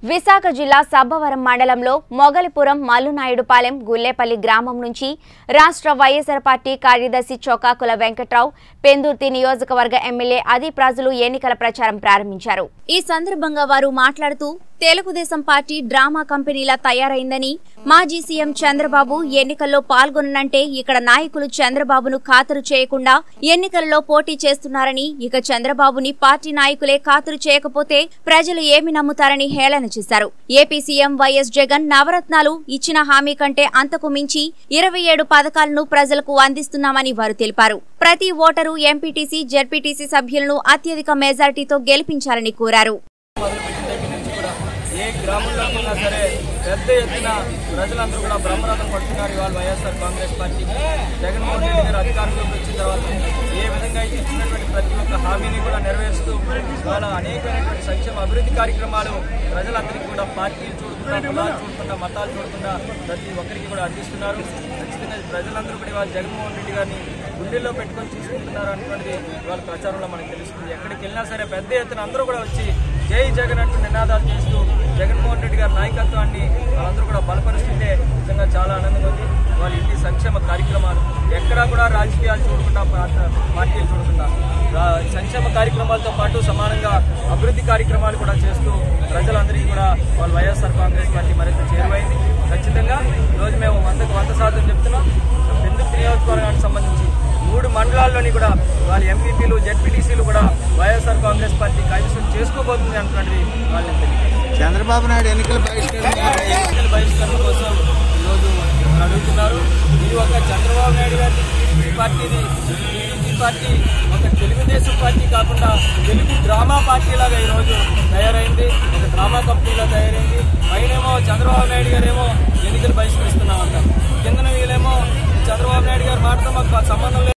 విశాఖ జిల్లా సబ్బవరం మండలంలో మొగలిపురం మల్లునాయుడుపాలెం గుల్లేపల్లి గ్రామం నుంచి రాష్ట్ర వైఎస్ఆర్ పార్టీ కార్యదర్శి చొక్కాకుల వెంకట్రావు పెందుర్తి నియోజకవర్గ ఎమ్మెల్యే అదీప్ రాజులు ఎన్నికల ప్రచారం ప్రారంభించారు ఈ సందర్భంగా వారు మాట్లాడుతూ తెలుగుదేశం పార్టీ డ్రామా కంపెనీలా తయారైందని మాజీ సీఎం చంద్రబాబు ఎన్నికల్లో పాల్గొనంటే ఇక్కడ నాయకులు చంద్రబాబును ఖాతరు చేయకుండా ఎన్నికలలో పోటీ చేస్తున్నారని ఇక చంద్రబాబుని పార్టీ నాయకులే ఖాతరు చేయకపోతే ప్రజలు ఏమి నమ్ముతారని హేళన చేశారు ఏపీ సీఎం వైఎస్ జగన్ నవరత్నాలు ఇచ్చిన హామీ కంటే అంతకు మించి ఇరవై ఏడు పథకాలను ప్రజలకు అందిస్తున్నామని వారు తెలిపారు ప్రతి ఓటరు ఎంపీటీసీ జెడ్పీటీసీ సభ్యులను అత్యధిక మెజారిటీతో గెలిపించాలని కోరారు మొదలుపెట్టిన దగ్గర నుంచి కూడా ఏ గ్రామంలో ఉన్నా సరే పెద్ద ఎత్తున ప్రజలందరూ కూడా బ్రహ్మరథం పడుతున్నారు ఇవాళ వైఎస్ఆర్ కాంగ్రెస్ పార్టీకి జగన్మోహన్ రెడ్డి గారు అధికారంలోకి వచ్చిన తర్వాత ఏ విధంగా అయితే ఇచ్చినటువంటి ప్రతి ఒక్క హామీని కూడా నెరవేరుస్తూ ఇవాళ అనేకమైనటువంటి సంక్షేమ అభివృద్ధి కార్యక్రమాలు ప్రజలందరికీ కూడా పార్టీలు చూడకుండా కులాలు చూడకుండా మతాలు చూడకుండా ప్రతి ఒక్కరికి కూడా అందిస్తున్నారు ఖచ్చితంగా ప్రజలందరూ కూడా ఇవాళ జగన్మోహన్ రెడ్డి గారిని గుండెల్లో పెట్టుకొని చూసుకుంటున్నారు అనేటువంటిది ఇవాళ ప్రచారంలో మనకు తెలుస్తుంది ఎక్కడికి వెళ్ళినా సరే పెద్ద ఎత్తున అందరూ కూడా వచ్చి జై జగన్ అంటూ నినాదాలు చేస్తూ జగన్మోహన్ రెడ్డి గారి నాయకత్వాన్ని వాళ్ళందరూ కూడా బలపరుస్తుంటే నిజంగా చాలా ఆనందంగా ఉంది వాళ్ళ ఇన్ని సంక్షేమ కార్యక్రమాలు ఎక్కడా కూడా రాజకీయాలు చూడకుండా పార్ట- పార్టీలు చూడకుండా రా- సంక్షేమ కార్యక్రమాలతో పాటు సమానంగా అభివృద్ధి కార్యక్రమాలు కూడా చేస్తూ ప్రజలందరికీ కూడా వాళ్ళ వైఎస్ఆర్ కాంగ్రెస్ పార్టీ మరింత చేరువైంది ఖచ్చితంగా ఈరోజు మేము వందకు వంద శాతం చెప్తున్నాం పెందుర్తి నియోజకవర్గానికి సంబంధించి మూడు మండలాల్లోని కూడా వాళ్ళ ఎంపీపీలు జెడ్పీటీసీలు కూడా వైఎస్ఆర్ కాంగ్రెస్ పార్టీ కైవసం చేసుకోబోతుంది అంటున్నది వాళ్ళని తెలియజేస్తారు చంద్రబాబు నాయుడు ఎన్నికల బహిష్కరణ ఎన్నికల బహిష్కరణ కోసం ఈరోజు అడుగుతున్నారు ఇది ఒక చంద్రబాబు నాయుడు గారి టీడీపీ పార్టీది టీడీపీ పార్టీ ఒక తెలుగుదేశం పార్టీ కాకుండా తెలుగు డ్రామా పార్టీ లాగా ఈరోజు తయారైంది ఒక డ్రామా కంపెనీలా తయారైంది పైనేమో చంద్రబాబు నాయుడు గారేమో ఎన్నికల బహిష్కరణ